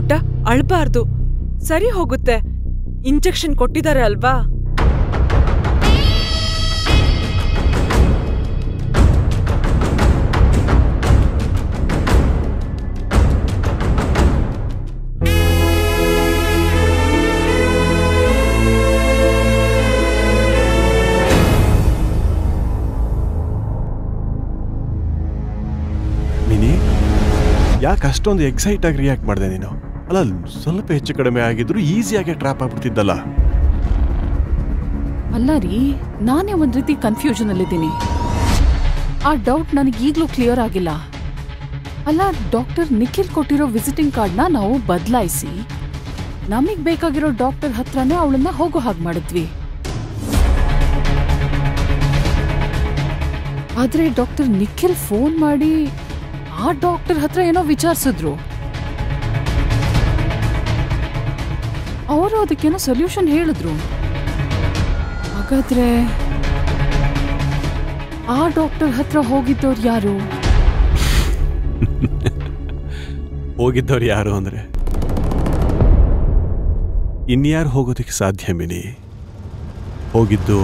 ಪುಟ್ಟ ಅಳ್ಬಾರ್ದು ಸರಿ ಹೋಗುತ್ತೆ ಇಂಜೆಕ್ಷನ್ ಕೊಟ್ಟಿದ್ದಾರೆ ಅಲ್ವಾ ಮಿನಿ ಯಾಕೆ ಅಷ್ಟೊಂದು ಎಕ್ಸೈಟ್ ಆಗಿ ರಿಯಾಕ್ಟ್ ಮಾಡಿದೆ ನೀನು ಅಲ್ಲ ಸ್ವಲ್ಪ ಹೆಚ್ಚು ಕಡಿಮೆ ಆಗಿದ್ರು ಈಸಿಯಾಗಿ ಟ್ರಾಪ್ ಆಗ್ಬಿಡ್ತಿದ್ದಲ್ಲ ಅಲ್ಲ ರೀ ನಾನೇ ಒಂದ್ ರೀತಿ ಕನ್ಫ್ಯೂಷನ್ ಅಲ್ಲಿದ್ದೀನಿ ಆ ಡೌಟ್ ನನಗೆ ಈಗಲೂ ಕ್ಲಿಯರ್ ಆಗಿಲ್ಲ ಅಲ್ಲ ಡಾಕ್ಟರ್ ನಿಖಿಲ್ ಕೊಟ್ಟಿರೋ ವಿಸಿಟಿಂಗ್ ಕಾರ್ಡ್ನ ನಾವು ಬದಲಾಯಿಸಿ ನಮಗ್ ಬೇಕಾಗಿರೋ ಡಾಕ್ಟರ್ ಹತ್ರನೇ ಅವಳನ್ನ ಹೋಗೋ ಹಾಗೆ ಮಾಡಿದ್ವಿ ಆದ್ರೆ ಡಾಕ್ಟರ್ ನಿಖಿಲ್ ಫೋನ್ ಮಾಡಿ ಆ ಡಾಕ್ಟರ್ ಹತ್ರ ಏನೋ ವಿಚಾರಿಸಿದ್ರು ಅವರು ಅದಕ್ಕೇನೋ ಸೊಲ್ಯೂಷನ್ ಹೇಳಿದ್ರು ಹಾಗಾದ್ರೆ ಆ ಡಾಕ್ಟರ್ ಹತ್ರ ಹೋಗಿದ್ದವ್ರು ಯಾರು ಹೋಗಿದ್ದವ್ರು ಯಾರು ಅಂದ್ರೆ ಇನ್ಯಾರು ಹೋಗೋದಕ್ಕೆ ಸಾಧ್ಯ ಮಿನಿ ಹೋಗಿದ್ದು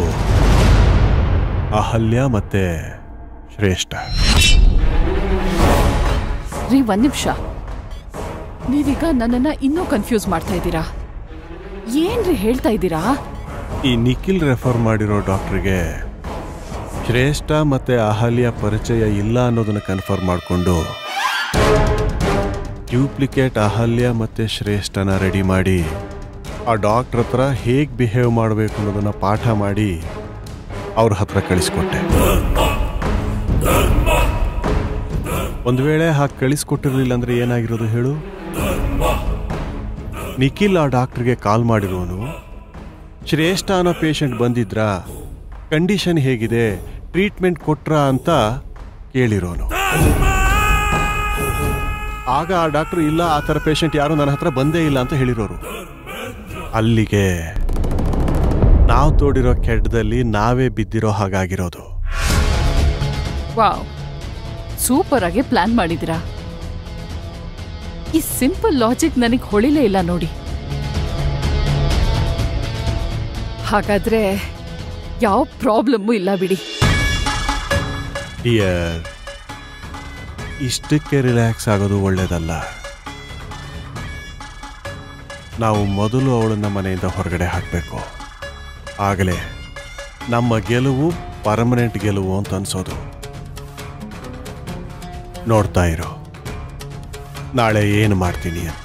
ಅಹಲ್ಯ ಮತ್ತೆ ಶ್ರೇಷ್ಠ ರೀ ಒಂದ್ ನಿಮಿಷ ನೀವೀಗ ನನ್ನನ್ನ ಇನ್ನೂ ಕನ್ಫ್ಯೂಸ್ ಮಾಡ್ತಾ ಇದ್ದೀರಾ ಏನ್ರಿ ಹೇಳ್ತಾ ಇದ್ದೀರಾ ಈ ನಿಖಿಲ್ ರೆಫರ್ ಮಾಡಿರೋ ಡಾಕ್ಟ್ರಿಗೆ ಶ್ರೇಷ್ಠ ಮತ್ತೆ ಅಹಲ್ಯ ಪರಿಚಯ ಇಲ್ಲ ಅನ್ನೋದನ್ನ ಕನ್ಫರ್ಮ್ ಮಾಡಿಕೊಂಡು ಡ್ಯೂಪ್ಲಿಕೇಟ್ ಅಹಲ್ಯ ಮತ್ತೆ ಶ್ರೇಷ್ಠನ ರೆಡಿ ಮಾಡಿ ಆ ಡಾಕ್ಟ್ರ್ ಹತ್ರ ಹೇಗೆ ಬಿಹೇವ್ ಮಾಡಬೇಕು ಅನ್ನೋದನ್ನ ಪಾಠ ಮಾಡಿ ಅವ್ರ ಹತ್ರ ಕಳಿಸ್ಕೊಟ್ಟೆ ಒಂದು ವೇಳೆ ಹಾಗೆ ಕಳಿಸ್ಕೊಟ್ಟಿರ್ಲಿಲ್ಲ ಅಂದ್ರೆ ಏನಾಗಿರೋದು ಹೇಳು ನಿಖಿಲ್ ಆ ಡಾಕ್ಟ್ರಿಗೆ ಕಾಲ್ ಮಾಡಿರೋನು ಶ್ರೇಷ್ಠ ಅನ್ನೋ ಪೇಷಂಟ್ ಬಂದಿದ್ರಾ ಕಂಡೀಷನ್ ಹೇಗಿದೆ ಟ್ರೀಟ್ಮೆಂಟ್ ಕೊಟ್ರಾ ಅಂತ ಕೇಳಿರೋನು ಆಗ ಆ ಡಾಕ್ಟರ್ ಇಲ್ಲ ಆ ಥರ ಪೇಷಂಟ್ ಯಾರು ನನ್ನ ಹತ್ರ ಬಂದೇ ಇಲ್ಲ ಅಂತ ಹೇಳಿರೋರು ಅಲ್ಲಿಗೆ ನಾವು ತೋಡಿರೋ ಕೆಡ್ಡದಲ್ಲಿ ನಾವೇ ಬಿದ್ದಿರೋ ಹಾಗಾಗಿರೋದು ವಾವ್ ಸೂಪರ್ ಆಗಿ ಪ್ಲಾನ್ ಮಾಡಿದಿರಾ ಈ ಸಿಂಪಲ್ ಲಾಜಿಕ್ ನನಗೆ ಹೊಳಿಲೇ ಇಲ್ಲ ನೋಡಿ ಹಾಗಾದ್ರೆ ಯಾವ ಪ್ರಾಬ್ಲಮ್ಮು ಇಲ್ಲ ಬಿಡಿ ಡಿಯರ್ ಇಷ್ಟಕ್ಕೆ ರಿಲ್ಯಾಕ್ಸ್ ಆಗೋದು ಒಳ್ಳೇದಲ್ಲ ನಾವು ಮೊದಲು ಅವಳನ್ನ ಮನೆಯಿಂದ ಹೊರಗಡೆ ಹಾಕಬೇಕು ಆಗಲೇ ನಮ್ಮ ಗೆಲುವು ಪರ್ಮನೆಂಟ್ ಗೆಲುವು ಅಂತ ಅನ್ಸೋದು ನೋಡ್ತಾ ಇರೋ ನಾಳೆ ಏನು ಮಾಡ್ತೀನಿ ಅಂತ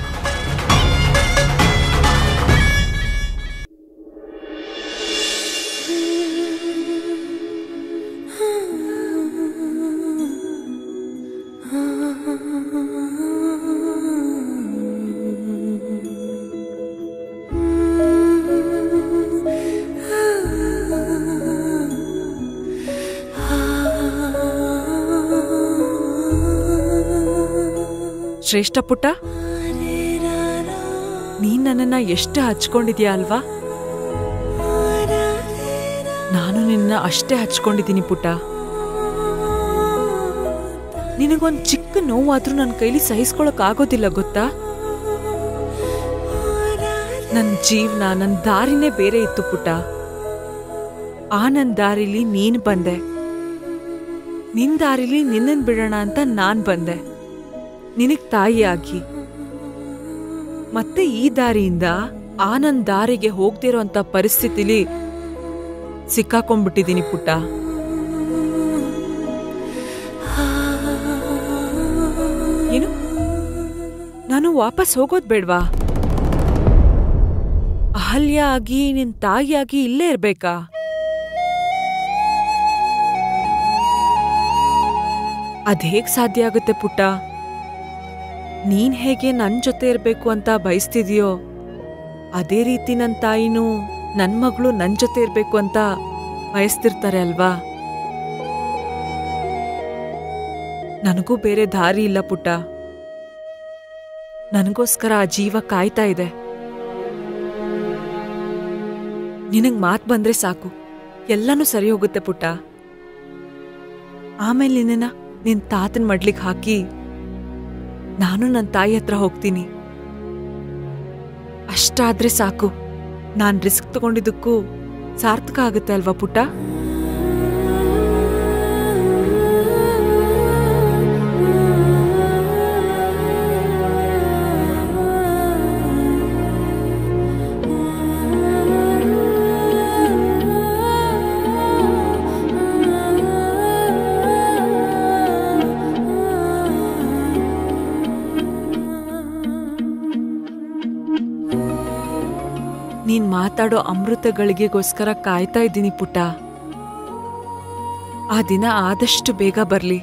ಶ್ರೇಷ್ಠ ಪುಟ್ಟ ನೀನ್ ನನ್ನನ್ನ ಎಷ್ಟು ಹಚ್ಕೊಂಡಿದ್ಯಾ ಅಲ್ವಾ ನಾನು ನಿನ್ನ ಅಷ್ಟೇ ಹಚ್ಕೊಂಡಿದ್ದೀನಿ ಪುಟ್ಟ ನಿನಗೊಂದ್ ಚಿಕ್ಕ ನೋವಾದ್ರೂ ನನ್ನ ಕೈಲಿ ಸಹಿಸ್ಕೊಳಕ್ ಆಗೋದಿಲ್ಲ ಗೊತ್ತಾ ನನ್ ಜೀವನ ನನ್ ದಾರಿನೇ ಬೇರೆ ಇತ್ತು ಪುಟ್ಟ ಆ ನನ್ ದಾರಿಲಿ ನೀನ್ ಬಂದೆ ನಿನ್ ದಾರಿಲಿ ನಿನ್ನನ್ ಬಿಡೋಣ ಅಂತ ನಾನ್ ಬಂದೆ ನಿನಗ್ ತಾಯಿಯಾಗಿ ಮತ್ತೆ ಈ ದಾರಿಯಿಂದ ಆ ನನ್ ದಾರಿಗೆ ಹೋಗ್ತಿರೋ ಅಂತ ಪರಿಸ್ಥಿತಿಲಿ ಸಿಕ್ಕಾಕೊಂಡ್ಬಿಟ್ಟಿದೀನಿ ಪುಟ್ಟ ಏನು ನಾನು ವಾಪಸ್ ಹೋಗೋದ್ ಬೇಡ್ವಾ ಅಹಲ್ಯ ಆಗಿ ನಿನ್ ತಾಯಿಯಾಗಿ ಇಲ್ಲೇ ಇರ್ಬೇಕಾ ಅದ್ ಹೇಗ್ ಸಾಧ್ಯ ಆಗುತ್ತೆ ಪುಟ್ಟ ನೀನ್ ಹೇಗೆ ನನ್ ಜೊತೆ ಇರ್ಬೇಕು ಅಂತ ಬಯಸ್ತಿದ್ಯೋ ಅದೇ ರೀತಿ ನನ್ ತಾಯಿನೂ ನನ್ ಮಗಳು ನನ್ ಜೊತೆ ಇರ್ಬೇಕು ಅಂತ ಬಯಸ್ತಿರ್ತಾರೆ ಅಲ್ವಾ ನನಗೂ ಬೇರೆ ದಾರಿ ಇಲ್ಲ ಪುಟ್ಟ ನನಗೋಸ್ಕರ ಆ ಜೀವ ಕಾಯ್ತಾ ಇದೆ ನಿನಗ್ ಮಾತ್ ಬಂದ್ರೆ ಸಾಕು ಎಲ್ಲನೂ ಸರಿ ಹೋಗುತ್ತೆ ಪುಟ್ಟ ಆಮೇಲೆ ನಿನ್ನ ನಿನ್ ತಾತನ್ ಮಡ್ಲಿಗ್ ಹಾಕಿ ನಾನು ನನ್ನ ತಾಯಿ ಹತ್ರ ಹೋಗ್ತೀನಿ ಅಷ್ಟಾದ್ರೆ ಸಾಕು ನಾನ್ ರಿಸ್ಕ್ ತಗೊಂಡಿದ್ದಕ್ಕೂ ಸಾರ್ಥಕ ಆಗುತ್ತೆ ಅಲ್ವಾ ಪುಟ್ಟ ನೀನ್ ಮಾತಾಡೋ ಅಮೃತ ಗಳಿಗೆಗೋಸ್ಕರ ಕಾಯ್ತಾ ಇದ್ದೀನಿ ಪುಟ್ಟ ಆ ದಿನ ಆದಷ್ಟು ಬೇಗ ಬರ್ಲಿ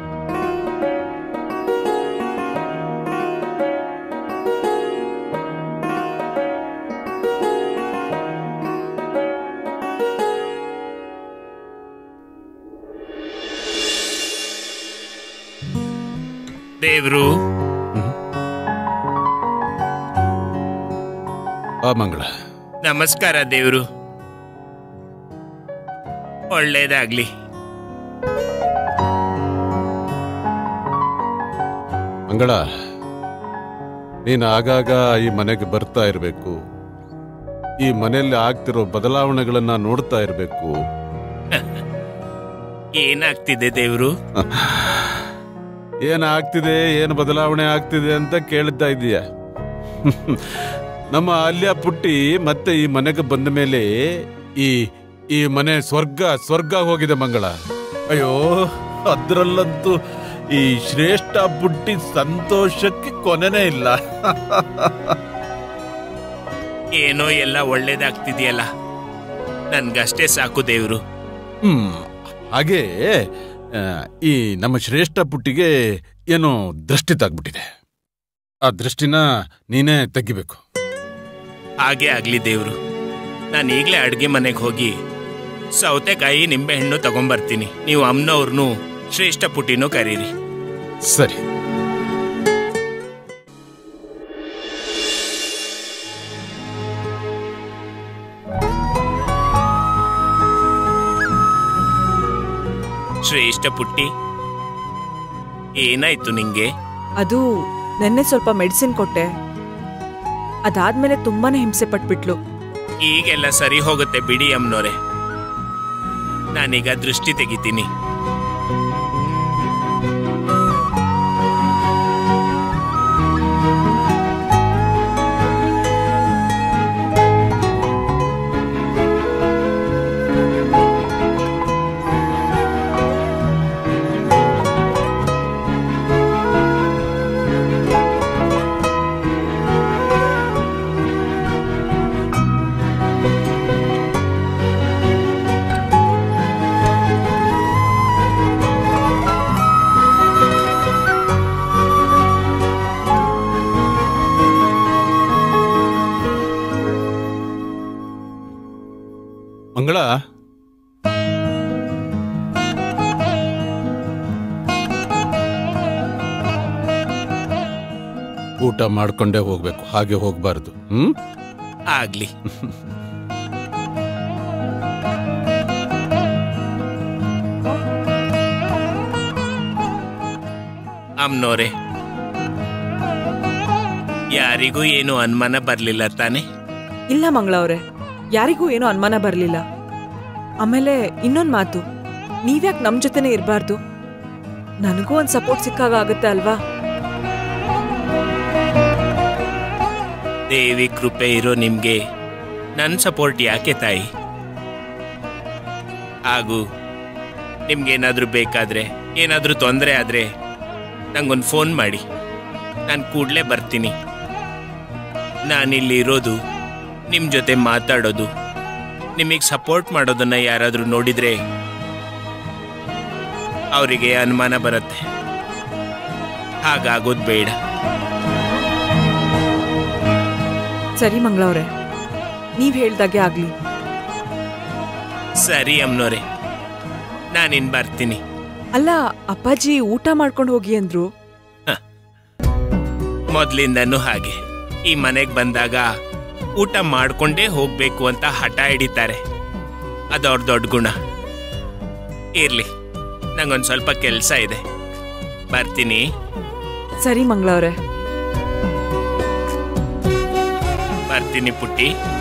ದೇವ್ರು ಆ ಮಂಗಳ ನಮಸ್ಕಾರ ದೇವ್ರು ಒಳ್ಳೇದಾಗ್ಲಿ ಮಂಗಳ ನೀನು ಆಗಾಗ ಈ ಮನೆಗೆ ಬರ್ತಾ ಇರಬೇಕು ಈ ಮನೆಯಲ್ಲಿ ಆಗ್ತಿರೋ ಬದಲಾವಣೆಗಳನ್ನ ನೋಡ್ತಾ ಇರಬೇಕು ಏನಾಗ್ತಿದೆ ದೇವ್ರು ಏನ್ ಆಗ್ತಿದೆ ಏನು ಬದಲಾವಣೆ ಆಗ್ತಿದೆ ಅಂತ ಕೇಳ್ತಾ ಇದೀಯ ನಮ್ಮ ಅಲ್ಯ ಪುಟ್ಟಿ ಮತ್ತೆ ಈ ಮನೆಗೆ ಬಂದ ಮೇಲೆ ಈ ಈ ಮನೆ ಸ್ವರ್ಗ ಸ್ವರ್ಗ ಹೋಗಿದೆ ಮಂಗಳ ಅಯ್ಯೋ ಅದ್ರಲ್ಲಂತೂ ಈ ಶ್ರೇಷ್ಠ ಪುಟ್ಟಿ ಸಂತೋಷಕ್ಕೆ ಕೊನೆನೇ ಇಲ್ಲ ಏನೋ ಎಲ್ಲ ಒಳ್ಳೇದಾಗ್ತಿದೆಯಲ್ಲ ನನ್ಗಷ್ಟೇ ಸಾಕು ದೇವ್ರು ಹ್ಮ್ ಹಾಗೆ ಆ, ಈ ನಮ್ಮ ಶ್ರೇಷ್ಠ ಪುಟ್ಟಿಗೆ ಏನೋ ದೃಷ್ಟಿ ತಾಗ್ಬಿಟ್ಟಿದೆ ಆ ದೃಷ್ಟಿನ ನೀನೇ ತೆಗಿಬೇಕು ಹಾಗೆ ಆಗ್ಲಿ ದೇವ್ರು ನಾನು ಈಗಲೇ ಅಡ್ಗೆ ಮನೆಗೆ ಹೋಗಿ ಸೌತೆಕಾಯಿ ನಿಂಬೆಹಣ್ಣು ತಗೊಂಬರ್ತೀನಿ ನೀವು ಅಮ್ಮನವ್ರನ್ನೂ ಶ್ರೇಷ್ಠ ಪುಟ್ಟಿನೂ ಕರೀರಿ ಸರಿ ಶ್ರೇಷ್ಠ ಪುಟ್ಟಿ ಏನಾಯ್ತು ನಿಂಗೆ ಅದು ನೆನ್ನೆ ಸ್ವಲ್ಪ ಮೆಡಿಸಿನ್ ಕೊಟ್ಟೆ ಅದಾದ್ಮೇಲೆ ತುಂಬಾನೇ ಹಿಂಸೆ ಪಟ್ಬಿಟ್ಲು ಈಗೆಲ್ಲ ಸರಿ ಹೋಗುತ್ತೆ ಬಿಡಿ ಅಮ್ಮನವ್ರೆ ನಾನೀಗ ದೃಷ್ಟಿ ತೆಗಿತೀನಿ ಮಂಗಳ ಊಟ ಮಾಡ್ಕೊಂಡೇ ಹೋಗ್ಬೇಕು ಹಾಗೆ ಹೋಗ್ಬಾರ್ದು ಹ್ಮ್ ಆಗ್ಲಿ ಅಮ್ನೋರೆ ಯಾರಿಗೂ ಏನು ಅನುಮಾನ ಬರ್ಲಿಲ್ಲ ತಾನೆ ಇಲ್ಲ ಮಂಗಳವ್ರೆ ಯಾರಿಗೂ ಏನೂ ಅನುಮಾನ ಬರಲಿಲ್ಲ ಆಮೇಲೆ ಇನ್ನೊಂದು ಮಾತು ನೀವ್ಯಾಕೆ ನಮ್ಮ ಜೊತೆನೇ ಇರಬಾರ್ದು ನನಗೂ ಒಂದು ಸಪೋರ್ಟ್ ಸಿಕ್ಕಾಗ ಆಗುತ್ತೆ ಅಲ್ವಾ ದೇವಿ ಕೃಪೆ ಇರೋ ನಿಮ್ಗೆ ನನ್ನ ಸಪೋರ್ಟ್ ಯಾಕೆ ತಾಯಿ ಹಾಗೂ ನಿಮ್ಗೇನಾದ್ರೂ ಬೇಕಾದ್ರೆ ಏನಾದ್ರೂ ತೊಂದರೆ ಆದ್ರೆ ನಂಗೊಂದು ಫೋನ್ ಮಾಡಿ ನಾನು ಕೂಡಲೇ ಬರ್ತೀನಿ ನಾನಿಲ್ಲಿ ಇರೋದು ನಿಮ್ಮ ಜೊತೆ ಮಾತಾಡೋದು ನಿಮಗೆ ಸಪೋರ್ಟ್ ಮಾಡೋದನ್ನ ಯಾರಾದರೂ ನೋಡಿದ್ರೆ ಅವರಿಗೆ ಅನುಮಾನ ಬರುತ್ತೆ ಹಾಗಾಗೋದು ಬೇಡ ಸರಿ ಮಂಗಳವ್ರೆ ನೀವ್ ಹೇಳ್ದಾಗೆ ಆಗ್ಲಿ ಸರಿ ಅಮ್ನೋರೆ ನಾನಿನ್ ಬರ್ತೀನಿ ಅಲ್ಲ ಅಪ್ಪಾಜಿ ಊಟ ಮಾಡ್ಕೊಂಡು ಹೋಗಿ ಅಂದ್ರು ಮೊದ್ಲಿಂದನೂ ಹಾಗೆ ಈ ಮನೆಗೆ ಬಂದಾಗ ಊಟ ಮಾಡ್ಕೊಂಡೇ ಹೋಗ್ಬೇಕು ಅಂತ ಹಠ ಹಿಡಿತಾರೆ ಅದವ್ರ ದೊಡ್ಡ ಗುಣ ಇರ್ಲಿ ನಂಗೊಂದು ಸ್ವಲ್ಪ ಕೆಲಸ ಇದೆ ಬರ್ತೀನಿ ಸರಿ ಮಂಗಳವ್ರೆ ಬರ್ತೀನಿ ಪುಟ್ಟಿ